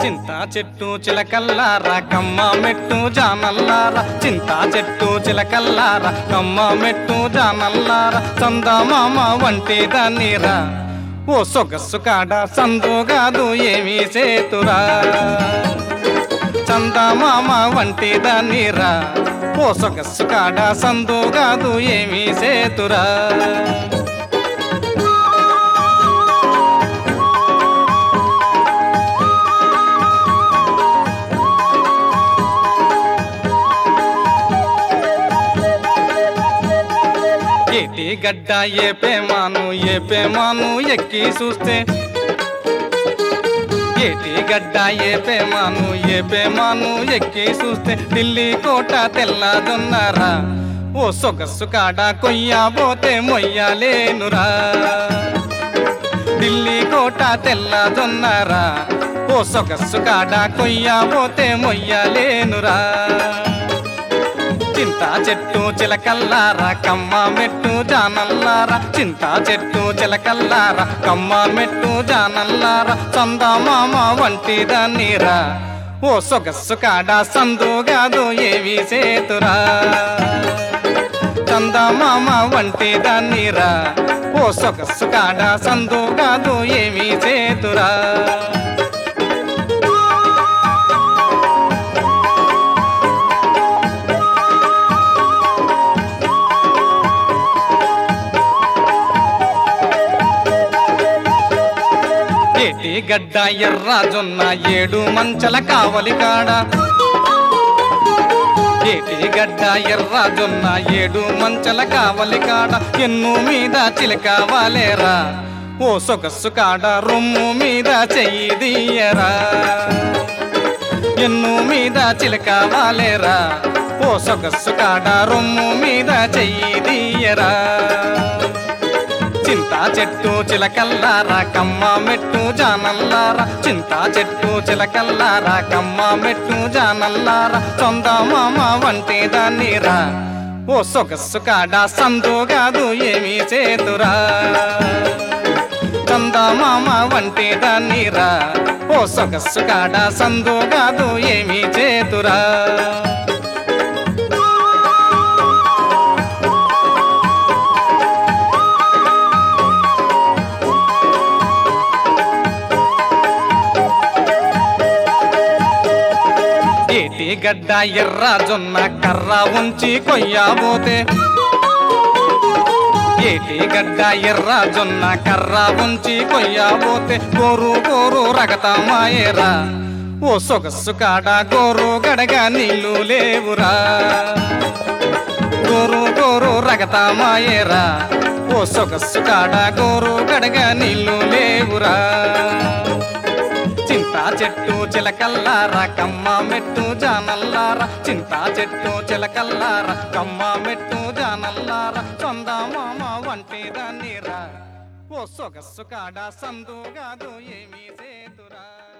చింత చెట్టు చిలకల్లారా కమ్మ మెట్టు జానల్లారా చింత చెట్టు చిలకల్లారా కమ్మ మెట్టు జానల్లారా చందమామ వంటి దాన్నిరా ఓ సొగస్సు కాడ సందు కాదు ఏమీ చేతురా చందమామ వంటి దాన్నిరా ఓ సొగస్సు కాడ సందు కాదు ఏమీ చేతురా ఏటి గడ్డ ఏ పేమాను ఏ పేమాను ఎక్కి చూస్తే ఏటి గడ్డ ఏ పేమాను ఏ పేమాను ఎక్కి చూస్తే ఢిల్లీ కోట తెల్లదొన్నారా ఓ సొగస్సు కాడ కొయ్యబోతే మొయ్యలేనురా ఢిల్లీ కోట తెల్లదొన్నారా ఓ సొగస్సు కాడ కొయ్యబోతే మొయ్యలేనురా చింత చెట్టు చిలకల్లారా కమ్మ మెట్టు జానల్లారా చింత చెట్టు చిలకల్లారా కమ్మ మెట్టు జానల్లారా చందమామ వంటి దాన్నిరా ఓ సొగస్సు కాడ సందు కాదు ఏవి చేతురా చందమామ వంటి దాన్నిరా ఓ సొగస్సు కాడ సందు కాదు ఏమి చేతురా ఏటి గడ్డ ఎర్ర జొన్న ఏడు మంచల కావలి కాడ ఏటి గడ్డ ఎర్ర జొన్న ఏడు మంచల కావలి కాడ ఎన్ను మీద చిలక వాలేరా ఓ సొగస్సు కాడ రొమ్ము మీద చెయ్యి దియ్యరా ఎన్ను మీద చిలక వాలేరా ఓ సొగస్సు కాడ రొమ్ము మీద చెయ్యి దియ్యరా చింత చెట్టు చిలకల్లారా కమ్మ మెట్టు జానల్లారా చింత చెట్టు చిలకల్లారా కమ్మ మెట్టు జానల్లారా చందమామ వంటి దాన్నిరా ఓ సొగస్సు కాడ సందు కాదు ఏమీ చేతురా చందమామ వంటి దాన్నిరా ఓ సొగస్సు కాడ సందు కాదు ఏమీ చేతురా ఏటి గడ్డ ఎర్ర జొన్న కర్ర ఉంచి కొయ్యబోతే ఏటి గడ్డ ఎర్ర జొన్న కర్ర ఉంచి కొయ్యబోతే గోరు గోరు రగతమాయేరా ఓ సొగస్సు కాడ గోరు గడగా నీళ్ళు లేవురా గోరు గోరు రగతమాయేరా ఓ సొగస్సు కాడ గోరు గడగా నీళ్ళు లేవురా చింత చెట్టు చిలకల్లారా కమ్మ మెట్టు జానల్లారా చింత చెట్టు చిలకల్లారా కమ్మ మెట్టు జానల్లారా చందమామ వంటి దాన్నిరా ఓ సొగస్సు కాడ సందు కాదు ఏమీ చేతురా